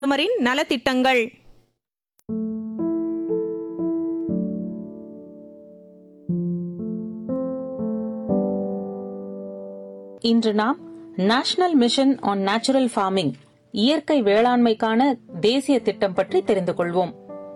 பிரதமரின் நலத்திட்டங்கள் இன்று நாம் national mission on natural farming இயற்கை வேளாண்மைக்கான தேசிய திட்டம் பற்றி தெரிந்து கொள்வோம்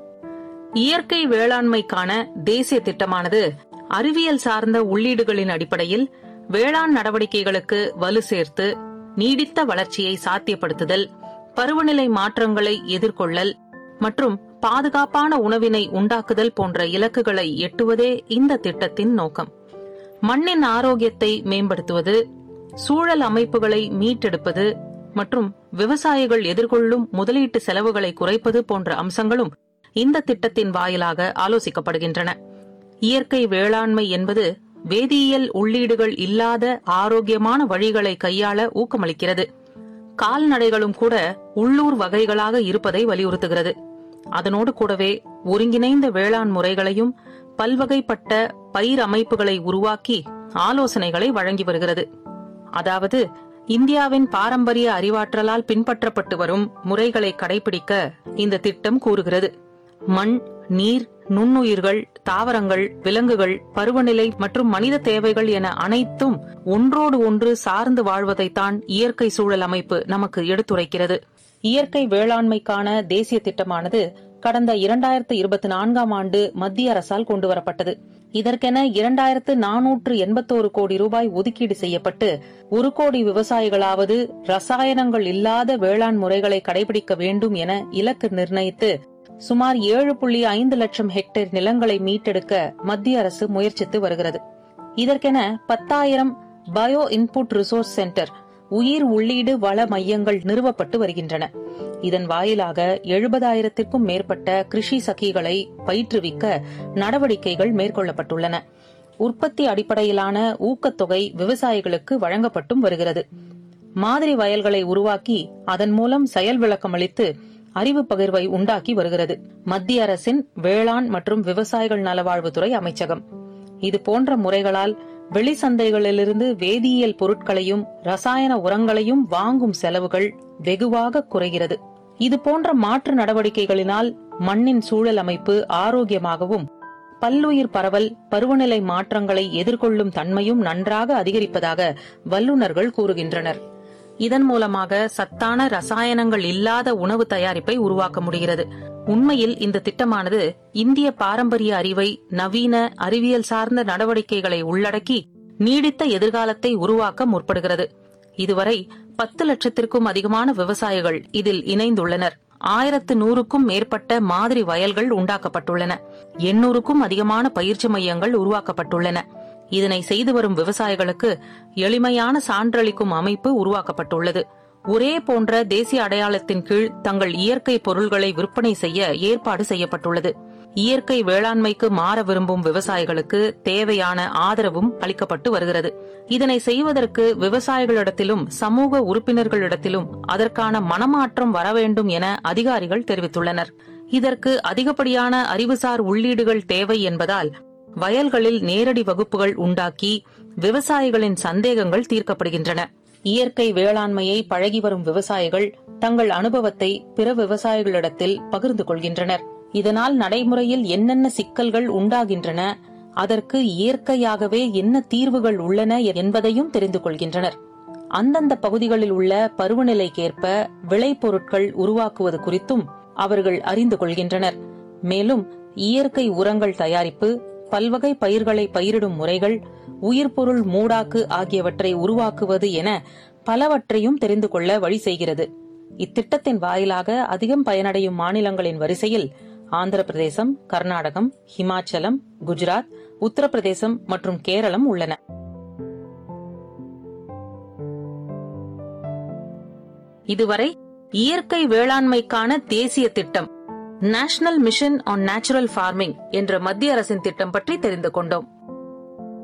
இயற்கை வேளாண்மைக்கான தேசிய திட்டமானது அறிவியல் சார்ந்த உள்ளீடுகளின் அடிப்படையில் வேளாண் நடவடிக்கைகளுக்கு வலு சேர்த்து நீடித்த வளர்ச்சியை சாத்தியப்படுத்துதல் பருவநிலை மாற்றங்களை எதிர்கொள்ளல் மற்றும் பாதுகாப்பான உணவினை உண்டாக்குதல் போன்ற இலக்குகளை எட்டுவதே இந்த திட்டத்தின் நோக்கம் மண்ணின் ஆரோக்கியத்தை மேம்படுத்துவது சூழல் அமைப்புகளை மீட்டெடுப்பது மற்றும் விவசாயிகள் எதிர்கொள்ளும் முதலீட்டு செலவுகளை குறைப்பது போன்ற அம்சங்களும் இந்த திட்டத்தின் வாயிலாக ஆலோசிக்கப்படுகின்றன இயற்கை வேளாண்மை என்பது வேதியியல் உள்ளீடுகள் இல்லாத ஆரோக்கியமான வழிகளை கையாள ஊக்கமளிக்கிறது கால்நடைகளும் கூட உள்ளூர் வகைகளாக இருப்பதை வலியுறுத்துகிறது அதனோடு கூடவே ஒருங்கிணைந்த வேளாண் முறைகளையும் பல்வகைப்பட்ட பயிர் அமைப்புகளை உருவாக்கி ஆலோசனைகளை வழங்கி வருகிறது அதாவது இந்தியாவின் பாரம்பரிய அறிவாற்றலால் பின்பற்றப்பட்டு வரும் முறைகளை கடைபிடிக்க இந்த திட்டம் கூறுகிறது மண் நீர் நுண்ணுயிர்கள் தாவரங்கள் விலங்குகள் பருவநிலை மற்றும் மனித தேவைகள் என அனைத்தும் ஒன்றோடு ஒன்று சார்ந்து வாழ்வதைத்தான் இயற்கை சூழல் அமைப்பு நமக்கு எடுத்துரைக்கிறது இயற்கை வேளாண்மைக்கான தேசிய திட்டமானது கடந்த இரண்டாயிரத்து இருபத்தி நான்காம் ஆண்டு மத்திய அரசால் கொண்டுவரப்பட்டது இதற்கென இரண்டாயிரத்து நானூற்று எண்பத்தோரு கோடி ரூபாய் ஒதுக்கீடு செய்யப்பட்டு ஒரு கோடி விவசாயிகளாவது ரசாயனங்கள் இல்லாத வேளாண் முறைகளை கடைபிடிக்க வேண்டும் என இலக்கு நிர்ணயித்து சுமார் ஏழு புள்ளி ஐந்து லட்சம் ஹெக்டேர் நிலங்களை மீட்டெடுக்க மத்திய அரசு முயற்சித்து வருகிறது இதற்கென பத்தாயிரம் பயோ இன்புட் ரிசோர்ஸ் சென்டர் உயிர் உள்ளீடு வள மையங்கள் நிறுவப்பட்டு வருகின்றன இதன் வாயிலாக எழுபதாயிரத்திற்கும் மேற்பட்ட கிருஷி சகிகளை பயிற்றுவிக்க நடவடிக்கைகள் மேற்கொள்ளப்பட்டுள்ளன உற்பத்தி அடிப்படையிலான ஊக்கத்தொகை விவசாயிகளுக்கு வழங்கப்பட்டும் வருகிறது மாதிரி வயல்களை உருவாக்கி அதன் மூலம் செயல் விளக்கம் அளித்து அறிவு பகிர்வை உண்டாக்கி வருகிறது மத்திய அரசின் வேளாண் மற்றும் விவசாயிகள் நலவாழ்வுத்துறை அமைச்சகம் இது போன்ற முறைகளால் வெளிச்சந்தைகளிலிருந்து வேதியியல் பொருட்களையும் ரசாயன உரங்களையும் வாங்கும் செலவுகள் வெகுவாக குறைகிறது இது போன்ற மாற்று நடவடிக்கைகளினால் மண்ணின் சூழல் அமைப்பு ஆரோக்கியமாகவும் பல்லுயிர் பரவல் பருவநிலை மாற்றங்களை எதிர்கொள்ளும் தன்மையும் நன்றாக அதிகரிப்பதாக வல்லுநர்கள் கூறுகின்றனர் இதன் மூலமாக சத்தான ரசாயனங்கள் இல்லாத உணவு தயாரிப்பை உருவாக்க முடிகிறது உண்மையில் இந்த திட்டமானது இந்திய பாரம்பரிய அறிவை நவீன அறிவியல் சார்ந்த நடவடிக்கைகளை உள்ளடக்கி நீடித்த எதிர்காலத்தை உருவாக்க முற்படுகிறது இதுவரை பத்து லட்சத்திற்கும் அதிகமான விவசாயிகள் இதில் இணைந்துள்ளனர் ஆயிரத்து நூறுக்கும் மேற்பட்ட மாதிரி வயல்கள் உண்டாக்கப்பட்டுள்ளன எண்ணூறுக்கும் அதிகமான பயிற்சி மையங்கள் உருவாக்கப்பட்டுள்ளன இதனை செய்து வரும் விவசாயிகளுக்கு எளிமையான சான்றளிக்கும் அமைப்பு உருவாக்கப்பட்டுள்ளது ஒரே போன்ற தேசிய அடையாளத்தின் கீழ் தங்கள் இயற்கை பொருள்களை விற்பனை செய்ய ஏற்பாடு செய்யப்பட்டுள்ளது இயற்கை வேளாண்மைக்கு மாற விரும்பும் விவசாயிகளுக்கு தேவையான ஆதரவும் அளிக்கப்பட்டு வருகிறது இதனை செய்வதற்கு விவசாயிகளிடத்திலும் சமூக உறுப்பினர்களிடத்திலும் அதற்கான மனமாற்றம் வர வேண்டும் என அதிகாரிகள் தெரிவித்துள்ளனர் இதற்கு அதிகப்படியான அறிவுசார் உள்ளீடுகள் தேவை என்பதால் வயல்களில் நேரடி வகுப்புகள் உண்டாக்கி விவசாயிகளின் சந்தேகங்கள் தீர்க்கப்படுகின்றன இயற்கை வேளாண்மையை பழகி வரும் விவசாயிகள் தங்கள் அனுபவத்தை பிற விவசாயிகளிடத்தில் பகிர்ந்து கொள்கின்றனர் இதனால் நடைமுறையில் என்னென்ன சிக்கல்கள் உண்டாகின்றன அதற்கு இயற்கையாகவே என்ன தீர்வுகள் உள்ளன என்பதையும் தெரிந்து கொள்கின்றனர் அந்தந்த பகுதிகளில் உள்ள பருவநிலைக்கேற்ப விளைபொருட்கள் உருவாக்குவது குறித்தும் அவர்கள் அறிந்து கொள்கின்றனர் மேலும் இயற்கை உரங்கள் தயாரிப்பு பல்வகை பயிர்களை பயிரிடும் முறைகள் உயிர்பொருள் மூடாக்கு ஆகியவற்றை உருவாக்குவது என பலவற்றையும் தெரிந்து கொள்ள வழி செய்கிறது இத்திட்டத்தின் வாயிலாக அதிகம் பயனடையும் மாநிலங்களின் வரிசையில் ஆந்திர பிரதேசம் கர்நாடகம் ஹிமாச்சலம் குஜராத் உத்தரப்பிரதேசம் மற்றும் கேரளம் உள்ளன இதுவரை இயற்கை வேளாண்மைக்கான தேசிய திட்டம் national mission on natural farming என்ற மத்திய அரசின் திட்டம் பற்றி தெரிந்து கொண்டோம்